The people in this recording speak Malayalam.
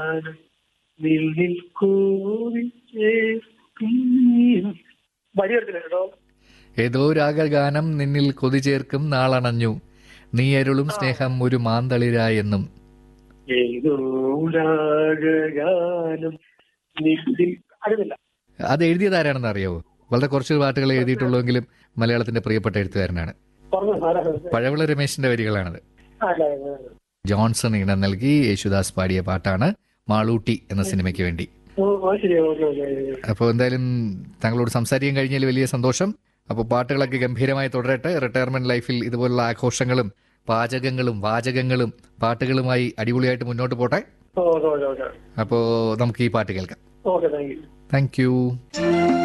നിന്നിൽ കോരിച്ചേർക്കും വഴി എടുത്തില്ല കേട്ടോ ഏതോ രാഗഗാനം നിന്നിൽ കൊതി ചേർക്കും നാളണഞ്ഞു നീ അരുളും സ്നേഹം ഒരു മാന്തളിരായെന്നും ഏതോ രാഗഗാനം നിന്നിൽ അറിയില്ല അത് എഴുതിയത് ആരാണെന്ന് അറിയാവോ വളരെ കുറച്ച് പാട്ടുകൾ എഴുതിയിട്ടുള്ളൂവെങ്കിലും മലയാളത്തിന്റെ പ്രിയപ്പെട്ട എഴുത്തുകാരനാണ് പറഞ്ഞു സാറാ പഴവിള രമേശിന്റെ വരികളാണത് അല്ല അല്ല, അല്ല. ജോൺസൺ ഇടം നൽകി യേശുദാസ് പാടിയ പാട്ടാണ് മാളൂട്ടി എന്ന സിനിമയ്ക്ക് വേണ്ടി ഓ ആ ശരി ഓക്കെ ഓക്കെ അപ്പോൾ എന്തായാലും താങ്കളോട് സംസാരിക്കാൻ കഴിഞ്ഞാൽ വലിയ സന്തോഷം അപ്പോൾ പാട്ടുകളൊക്കെ ഗംഭീരമായി തുടരട്ടെ റിട്ടയർമെന്റ് ലൈഫിൽ ഇതുപോലുള്ള ആഘോഷങ്ങളും പാചകങ്ങളും വാചകങ്ങളും പാട്ടുകളുമായി അടിപൊളിയായിട്ട് മുന്നോട്ട് പോട്ടെ ഓക്കെ ഓക്കെ ഓക്കെ അപ്പോൾ നമുക്ക് ഈ പാട്ട് കേൾക്കാം okay thank you thank U